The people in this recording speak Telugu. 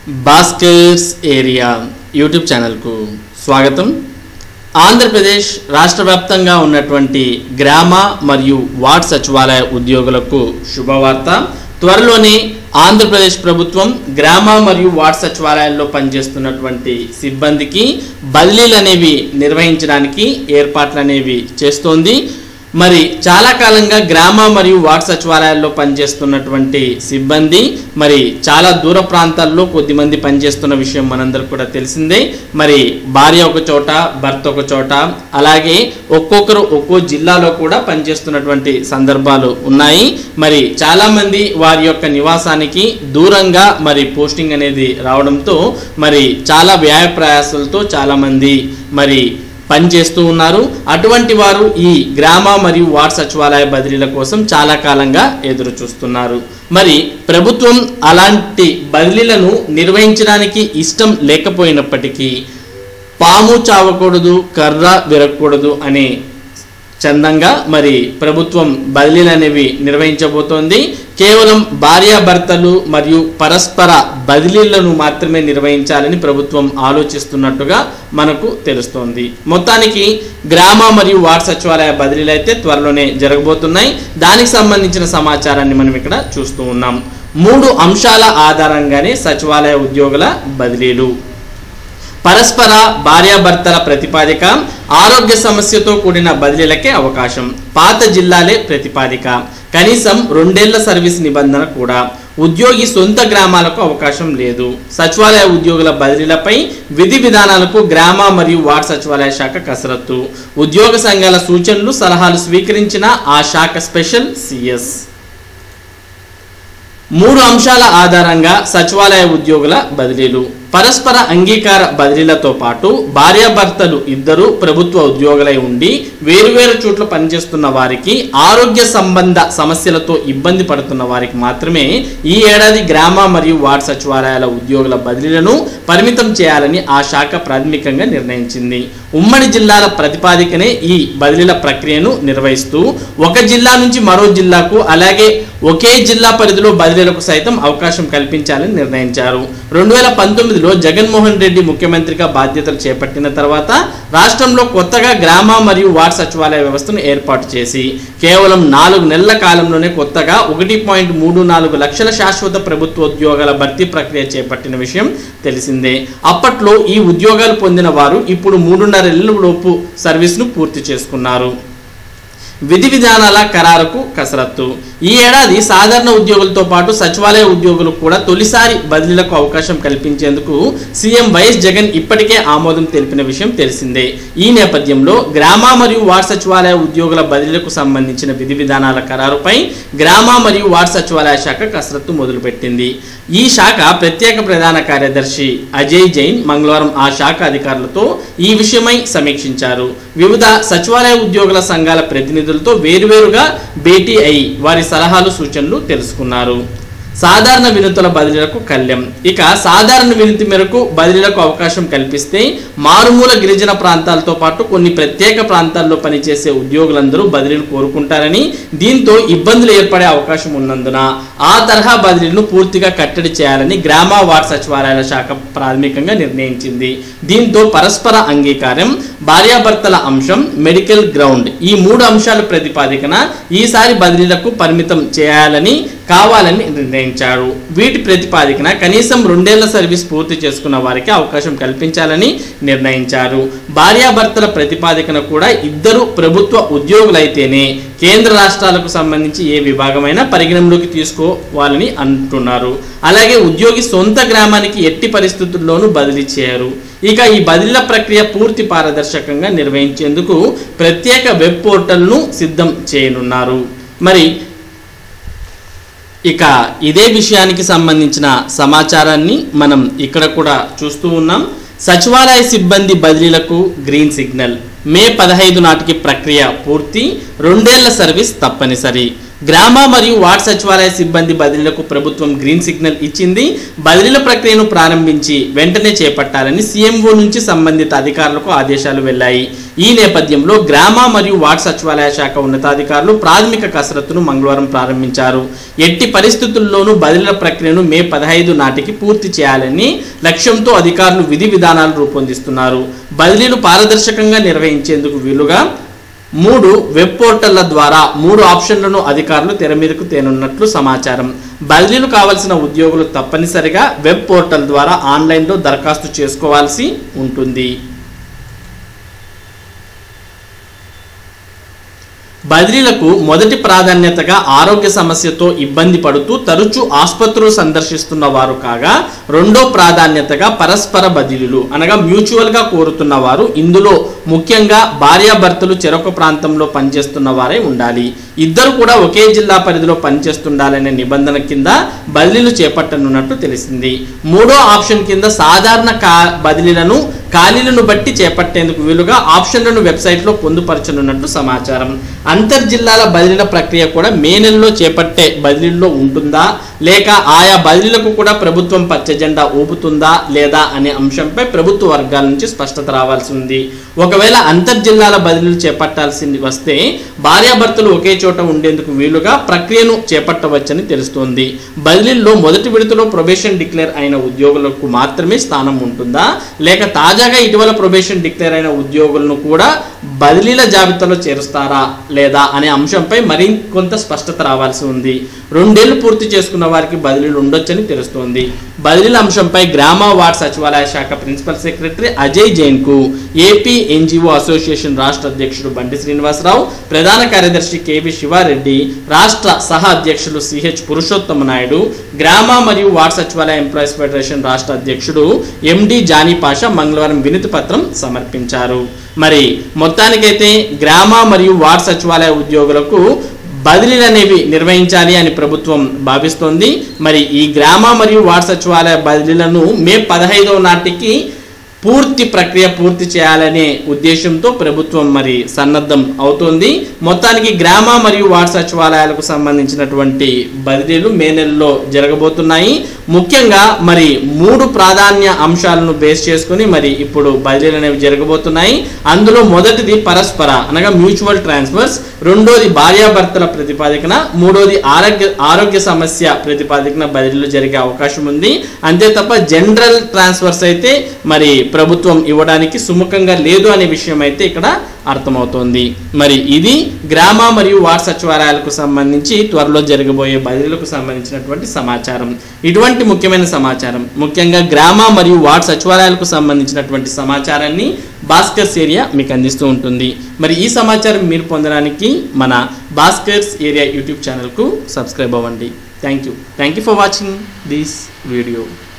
భాస్కర్స్ ఏరియా యూట్యూబ్ ఛానల్కు స్వాగతం ఆంధ్రప్రదేశ్ రాష్ట్ర వ్యాప్తంగా ఉన్నటువంటి గ్రామ మరియు వార్డ్ సచివాలయ ఉద్యోగులకు శుభవార్త త్వరలోనే ఆంధ్రప్రదేశ్ ప్రభుత్వం గ్రామ మరియు వార్డ్ సచివాలయాల్లో పనిచేస్తున్నటువంటి సిబ్బందికి బదిలీలు అనేవి నిర్వహించడానికి ఏర్పాట్లు అనేవి చేస్తోంది మరి చాలా కాలంగా గ్రామ మరియు వార్డ్ సచివాలయాల్లో పనిచేస్తున్నటువంటి సిబ్బంది మరి చాలా దూర ప్రాంతాల్లో కొద్దిమంది పనిచేస్తున్న విషయం మనందరికి కూడా తెలిసిందే మరి భార్య ఒక చోట భర్త ఒక చోట అలాగే ఒక్కొక్కరు ఒక్కో జిల్లాలో కూడా పనిచేస్తున్నటువంటి సందర్భాలు ఉన్నాయి మరి చాలా మంది వారి యొక్క నివాసానికి దూరంగా మరి పోస్టింగ్ అనేది రావడంతో మరి చాలా వ్యయ ప్రయాసాలతో చాలా మంది మరి పనిచేస్తూ ఉన్నారు అటువంటి వారు ఈ గ్రామ మరియు వార్డ్ సచివాలయ బదిలీల కోసం చాలా కాలంగా ఎదురు చూస్తున్నారు మరి ప్రభుత్వం అలాంటి బదిలీలను నిర్వహించడానికి ఇష్టం లేకపోయినప్పటికీ పాము చావకూడదు కర్ర విరగకూడదు అనే చందంగా మరి ప్రభుత్వం బదిలీలు అనేవి నిర్వహించబోతోంది కేవలం భార్యాభర్తలు మరియు పరస్పర బదిలీలను మాత్రమే నిర్వహించాలని ప్రభుత్వం ఆలోచిస్తున్నట్టుగా మనకు తెలుస్తోంది మొత్తానికి గ్రామ మరియు వార్డ్ సచివాలయ బదిలీలు అయితే త్వరలోనే జరగబోతున్నాయి దానికి సంబంధించిన సమాచారాన్ని మనం ఇక్కడ చూస్తూ ఉన్నాం మూడు అంశాల ఆధారంగానే సచివాలయ ఉద్యోగుల బదిలీలు పరస్పర భార్యాభర్తల ప్రతిపాదిక ఆరోగ్య సమస్యతో కూడిన బదిలీలకే అవకాశం పాత జిల్లాలే ప్రతిపాదిక కనీసం రెండేళ్ల సర్వీస్ నిబంధన కూడా ఉద్యోగి సొంత గ్రామాలకు అవకాశం లేదు సచివాలయ ఉద్యోగుల బదిలీలపై విధి విధానాలకు గ్రామ మరియు వార్డ్ సచివాలయ శాఖ కసరత్తు ఉద్యోగ సంఘాల సూచనలు సలహాలు స్వీకరించిన ఆ శాఖ స్పెషల్ సిఎస్ మూడు అంశాల ఆధారంగా సచివాలయ ఉద్యోగుల బదిలీలు పరస్పర అంగీకార బదిలీలతో పాటు భార్యాభర్తలు ఇద్దరు ప్రభుత్వ ఉద్యోగులై ఉండి వేరువేరు చోట్ల పనిచేస్తున్న వారికి ఆరోగ్య సంబంధ సమస్యలతో ఇబ్బంది పడుతున్న వారికి మాత్రమే ఈ ఏడాది గ్రామ మరియు వార్డ్ సచివాలయాల ఉద్యోగుల బదిలీలను పరిమితం చేయాలని ఆ శాఖ ప్రాథమికంగా నిర్ణయించింది ఉమ్మడి జిల్లాల ప్రతిపాదికనే ఈ బదిలీల ప్రక్రియను నిర్వహిస్తూ ఒక జిల్లా నుంచి మరో జిల్లాకు అలాగే ఒకే జిల్లా పరిధిలో బదిలీలకు సైతం అవకాశం కల్పించాలని నిర్ణయించారు రెండు వేల పంతొమ్మిదిలో జగన్మోహన్ రెడ్డి ముఖ్యమంత్రిగా బాధ్యతలు చేపట్టిన తర్వాత రాష్ట్రంలో కొత్తగా గ్రామ మరియు వార్డ్ సచివాలయ వ్యవస్థను ఏర్పాటు చేసి కేవలం నాలుగు నెలల కాలంలోనే కొత్తగా ఒకటి పాయింట్ మూడు నాలుగు లక్షల శాశ్వత ప్రభుత్వ ఉద్యోగాల భర్తీ ప్రక్రియ చేపట్టిన విషయం తెలిసిందే అప్పట్లో ఈ ఉద్యోగాలు పొందిన వారు ఇప్పుడు మూడున్నర లోపు సర్వీస్ను పూర్తి చేసుకున్నారు విధి విధానాల ఖరారుకు కసరత్తు ఈ ఏడాది సాధారణ ఉద్యోగులతో పాటు సచివాలయ ఉద్యోగులు కూడా తొలిసారి బదిలీలకు అవకాశం కల్పించేందుకు సీఎం వైఎస్ జగన్ ఇప్పటికే ఆమోదం తెలిపిన విషయం తెలిసిందే ఈ నేపథ్యంలో గ్రామ మరియు వార్డ్ సచివాలయ ఉద్యోగుల బదిలీలకు సంబంధించిన విధి విధానాల ఖరారుపై గ్రామ మరియు వార్డ్ సచివాలయ శాఖ కసరత్తు మొదలుపెట్టింది ఈ శాఖ ప్రత్యేక ప్రధాన కార్యదర్శి అజయ్ జైన్ మంగళవారం ఆ శాఖ అధికారులతో ఈ విషయమై సమీక్షించారు వివిధ సచివాలయ ఉద్యోగుల సంఘాల ప్రతినిధులతో వేరువేరుగా భేటీ అయి వారి సలహాలు సూచనలు తెలుసుకున్నారు సాధారణ వినతుల బదిలీలకు కళ్యం ఇక సాధారణ వినతి మేరకు బదిలీలకు అవకాశం కల్పిస్తే మారుమూల గిరిజన ప్రాంతాలతో పాటు కొన్ని ప్రత్యేక ప్రాంతాల్లో పనిచేసే ఉద్యోగులందరూ బదిలీలు కోరుకుంటారని దీంతో ఇబ్బందులు ఏర్పడే అవకాశం ఉన్నందున ఆ తరహా బదిలీలను పూర్తిగా కట్టడి చేయాలని గ్రామ వార్డ్ సచివాలయాల శాఖ ప్రాథమికంగా నిర్ణయించింది దీంతో పరస్పర అంగీకారం భార్యాభర్తల అంశం మెడికల్ గ్రౌండ్ ఈ మూడు అంశాల ప్రతిపాదికన ఈసారి బదిలీలకు పరిమితం చేయాలని కావాలని నిర్ణయించారు వీటి ప్రతిపాదికన కనీసం రెండేళ్ల సర్వీస్ పూర్తి చేసుకున్న వారికి అవకాశం కల్పించాలని నిర్ణయించారు భార్యాభర్తల ప్రతిపాదికన కూడా ఇద్దరు ప్రభుత్వ ఉద్యోగులైతేనే కేంద్ర రాష్ట్రాలకు సంబంధించి ఏ విభాగమైనా పరిగణనలోకి తీసుకోవాలని అంటున్నారు అలాగే ఉద్యోగి సొంత గ్రామానికి ఎట్టి పరిస్థితుల్లోనూ బదిలీ చేయరు ఇక ఈ బదిలీల ప్రక్రియ పూర్తి పారదర్శకంగా నిర్వహించేందుకు ప్రత్యేక వెబ్ పోర్టల్ను సిద్ధం చేయనున్నారు మరి ఇక ఇదే విషయానికి సంబంధించిన సమాచారాన్ని మనం ఇక్కడ కూడా చూస్తూ ఉన్నాం సచివాలయ సిబ్బంది బదిలీలకు గ్రీన్ సిగ్నల్ మే పదహైదు నాటికి ప్రక్రియ పూర్తి రెండేళ్ల సర్వీస్ తప్పనిసరి గ్రామ మరియు వార్డ్ సచివాలయ సిబ్బంది బదిలీలకు ప్రభుత్వం గ్రీన్ సిగ్నల్ ఇచ్చింది బదిలీల ప్రక్రియను ప్రారంభించి వెంటనే చేపట్టాలని సీఎంఓ నుంచి సంబంధిత అధికారులకు ఆదేశాలు వెళ్లాయి ఈ నేపథ్యంలో గ్రామ మరియు వార్డ్ సచివాలయ శాఖ ఉన్నతాధికారులు ప్రాథమిక కసరత్తును మంగళవారం ప్రారంభించారు ఎట్టి పరిస్థితుల్లోనూ బదిలీల ప్రక్రియను మే పదహైదు నాటికి పూర్తి చేయాలని లక్ష్యంతో అధికారులు విధి విధానాలు రూపొందిస్తున్నారు బదిలీలు పారదర్శకంగా నిర్వహించేందుకు వీలుగా మూడు వెబ్ పోర్టళ్ల ద్వారా మూడు ఆప్షన్లను అధికారులు తెర మీదకు తేనున్నట్లు సమాచారం బదిలీలు కావాల్సిన ఉద్యోగులు తప్పనిసరిగా వెబ్ పోర్టల్ ద్వారా ఆన్లైన్లో దరఖాస్తు చేసుకోవాల్సి ఉంటుంది బదిలీలకు మొదటి ప్రాధాన్యతగా ఆరోగ్య సమస్యతో ఇబ్బంది పడుతూ తరచూ ఆసుపత్రులు సందర్శిస్తున్న వారు కాగా రెండో ప్రాధాన్యతగా పరస్పర బదిలీలు అనగా మ్యూచువల్ గా కోరుతున్న వారు ఇందులో ముఖ్యంగా భార్యాభర్తలు చెరొక ప్రాంతంలో పనిచేస్తున్న వారే ఉండాలి ఇద్దరు కూడా ఒకే జిల్లా పరిధిలో పనిచేస్తుండాలనే నిబంధన కింద బదిలీలు చేపట్టనున్నట్టు తెలిసింది మూడో ఆప్షన్ కింద సాధారణ కా బదిలీలను ఖాళీలను బట్టి చేపట్టేందుకు వీలుగా ఆప్షన్లను వెబ్సైట్లో పొందుపరచనున్నట్టు సమాచారం అంతర్జిల్లాల బదిలీల ప్రక్రియ కూడా మే నెలలో చేపట్టే బదిలీల్లో ఉంటుందా లేక ఆయా బదిలీలకు కూడా ప్రభుత్వం పచ్చ జెండా ఊపుతుందా లేదా అనే అంశంపై ప్రభుత్వ వర్గాల నుంచి స్పష్టత రావాల్సి ఉంది ఒకవేళ అంతర్జిల్లాల బదిలీలు చేపట్టాల్సింది వస్తే భార్యాభర్తలు ఒకే చోట ఉండేందుకు వీలుగా ప్రక్రియను చేపట్టవచ్చని తెలుస్తోంది బదిలీల్లో మొదటి విడతలో ప్రొబేషన్ డిక్లేర్ అయిన ఉద్యోగులకు మాత్రమే స్థానం ఉంటుందా లేక తాజాగా ఇటీవల ప్రొబేషన్ డిక్లేర్ అయిన ఉద్యోగులను కూడా బదిలీల జాబితాలో చేరుస్తారా లేదా అనే అంశంపై మరికొంత స్పష్టత రావాల్సి ఉంది రెండేళ్లు పూర్తి చేసుకున్న వారికి బదిలీలు ఉండొచ్చని తెలుస్తోంది బదిలీల అంశంపై గ్రామ వార్డ్ సచివాలయ శాఖ ప్రిన్సిపల్ సెక్రటరీ అజయ్ జైన్ కు ఏపీ ఎన్జిఓ అసోసియేషన్ రాష్ట్ర అధ్యక్షుడు బండి శ్రీనివాసరావు ప్రధాన కార్యదర్శి కేవి శివారెడ్డి రాష్ట్ర సహ అధ్యక్షులు సిహెచ్ పురుషోత్తమ నాయుడు గ్రామ మరియు వార్డ్ సచివాలయ ఎంప్లాయీస్ ఫెడరేషన్ రాష్ట్ర అధ్యక్షుడు ఎండి జానీ పాషా మంగళవారం వినతి పత్రం సమర్పించారు మరి మొత్తానికైతే గ్రామ మరియు వార్డ్ సచివాలయ ఉద్యోగులకు బదిలీలు అనేవి నిర్వహించాలి అని ప్రభుత్వం భావిస్తోంది మరి ఈ గ్రామ మరియు వార్డ్ సచివాలయ బదిలీలను మే పదహైదవ నాటికి పూర్తి ప్రక్రియ పూర్తి చేయాలనే ఉద్దేశంతో ప్రభుత్వం మరి సన్నద్ధం అవుతోంది మొత్తానికి గ్రామ మరియు వార్డ్ సచివాలయాలకు సంబంధించినటువంటి బదిలీలు మే నెలలో జరగబోతున్నాయి ముఖ్యంగా మరి మూడు ప్రాధాన్య అంశాలను బేస్ చేసుకొని మరి ఇప్పుడు బదిలీలు అనేవి జరగబోతున్నాయి అందులో మొదటిది పరస్పర అనగా మ్యూచువల్ ట్రాన్స్ఫర్స్ రెండోది భార్యాభర్తల ప్రతిపాదికన మూడోది ఆరోగ్య ఆరోగ్య సమస్య ప్రతిపాదికన బదిలీలు జరిగే అవకాశం ఉంది అంతే తప్ప జనరల్ ట్రాన్స్ఫర్స్ అయితే మరి ప్రభుత్వం ఇవ్వడానికి సుముఖంగా లేదు అనే విషయం అయితే ఇక్కడ అర్థమవుతోంది మరి ఇది గ్రామ మరియు వార్డ్ సచివాలయాలకు సంబంధించి త్వరలో జరగబోయే బదిలీలకు సంబంధించినటువంటి సమాచారం ఇటువంటి ముఖ్యమైన సమాచారం ముఖ్యంగా గ్రామ మరియు వార్డ్ సచివాలయాలకు సంబంధించినటువంటి సమాచారాన్ని భాస్కర్స్ ఏరియా మీకు అందిస్తూ ఉంటుంది మరి ఈ సమాచారం మీరు పొందడానికి మన భాస్కర్స్ ఏరియా యూట్యూబ్ ఛానల్కు సబ్స్క్రైబ్ అవ్వండి thank you thank you for watching this video